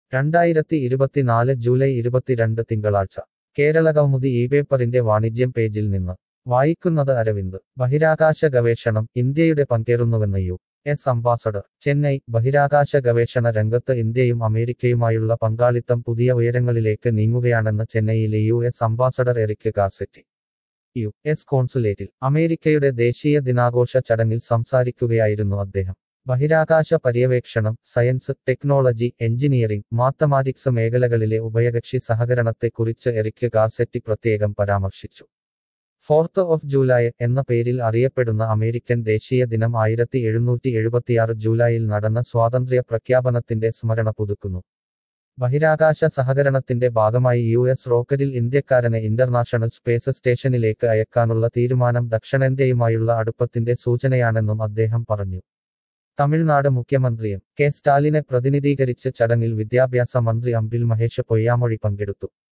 രണ്ടായിരത്തി ഇരുപത്തിനാല് ജൂലൈ ഇരുപത്തിരണ്ട് തിങ്കളാഴ്ച കേരള കൗമുദി ഈ പേപ്പറിന്റെ വാണിജ്യം പേജിൽ നിന്ന് വായിക്കുന്നത് അരവിന്ദ് ബഹിരാകാശ ഗവേഷണം ഇന്ത്യയുടെ പങ്കേറുന്നുവെന്ന് യു എസ് അംബാസഡർ ചെന്നൈ ബഹിരാകാശ ഗവേഷണ രംഗത്ത് ഇന്ത്യയും അമേരിക്കയുമായുള്ള പങ്കാളിത്തം പുതിയ ഉയരങ്ങളിലേക്ക് നീങ്ങുകയാണെന്ന് ചെന്നൈയിലെ U S ambassador Eric Garcetti U S കോൺസുലേറ്റിൽ അമേരിക്കയുടെ ദേശീയ ദിനാഘോഷ ചടങ്ങിൽ സംസാരിക്കുകയായിരുന്നു അദ്ദേഹം ബഹിരാകാശ പര്യവേക്ഷണം സയൻസ് ടെക്നോളജി എഞ്ചിനീയറിംഗ് മാത്തമാറ്റിക്സ് മേഖലകളിലെ ഉഭയകക്ഷി സഹകരണത്തെക്കുറിച്ച് എറിക് ഗാർസെറ്റി പ്രത്യേകം പരാമർശിച്ചു ഫോർത്ത് ഓഫ് ജൂലൈ എന്ന പേരിൽ അറിയപ്പെടുന്ന അമേരിക്കൻ ദേശീയ ദിനം ആയിരത്തി എഴുന്നൂറ്റി എഴുപത്തിയാറ് ജൂലൈയിൽ നടന്ന സ്വാതന്ത്ര്യ പ്രഖ്യാപനത്തിന്റെ സ്മരണ പുതുക്കുന്നു ബഹിരാകാശ സഹകരണത്തിന്റെ ഭാഗമായി യു എസ് റോക്കറ്റിൽ ഇന്ത്യക്കാരനെ ഇന്റർനാഷണൽ സ്പേസ് സ്റ്റേഷനിലേക്ക് അയക്കാനുള്ള തീരുമാനം ദക്ഷിണേന്ത്യയുമായുള്ള അടുപ്പത്തിന്റെ സൂചനയാണെന്നും അദ്ദേഹം പറഞ്ഞു തമിഴ്നാട് മുഖ്യമന്ത്രി എം കെ സ്റ്റാലിനെ പ്രതിനിധീകരിച്ച് ചടങ്ങിൽ വിദ്യാഭ്യാസ മന്ത്രി അമ്പിൽ മഹേഷ് പൊയ്യാമൊഴി പങ്കെടുത്തു